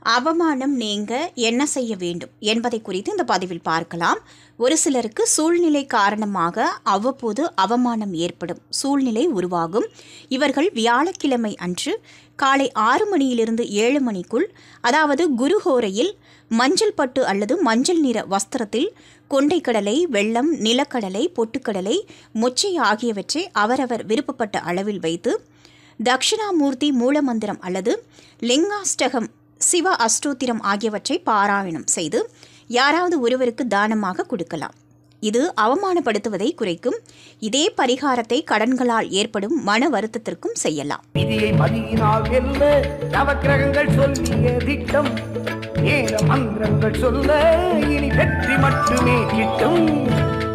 அவமானம் நீங்க என்ன செய்ய வேண்டும் என்பதை குறித்து இந்த பதிவில் பார்க்கலாம் ஒரு சிலருக்கு சூழ்நிலை காரணமாக அவ்வப்போது அவமானம் ஏற்படும் சூழ்நிலை உருவாகும் இவர்கள் வியாழக்கிழமை அன்று காலை ஆறு மணியிலிருந்து ஏழு மணிக்குள் அதாவது குருஹோரையில் மஞ்சள் பட்டு அல்லது மஞ்சள் நிற வஸ்திரத்தில் கொண்டைக்கடலை வெள்ளம் நிலக்கடலை பொட்டுக்கடலை மொச்சை ஆகியவற்றை அவரவர் விருப்பப்பட்ட அளவில் வைத்து தக்ஷிணாமூர்த்தி மூலமந்திரம் அல்லது லிங்காஷ்டகம் சிவ அஷ்டோத்திரம் ஆகியவற்றை பாராயணம் செய்து யாராவது ஒருவருக்கு தானமாக கொடுக்கலாம் இது அவமானப்படுத்துவதை குறைக்கும் இதே பரிகாரத்தை கடன்களால் ஏற்படும் மன வருத்தத்திற்கும் செய்யலாம் விதியை மதியினால் வெல்ல நவக்கிரகங்கள் சொல்லிய திட்டம் வேத மந்திரங்கள் சொல்ல இனி வெற்றி மட்டுமே கிட்டும்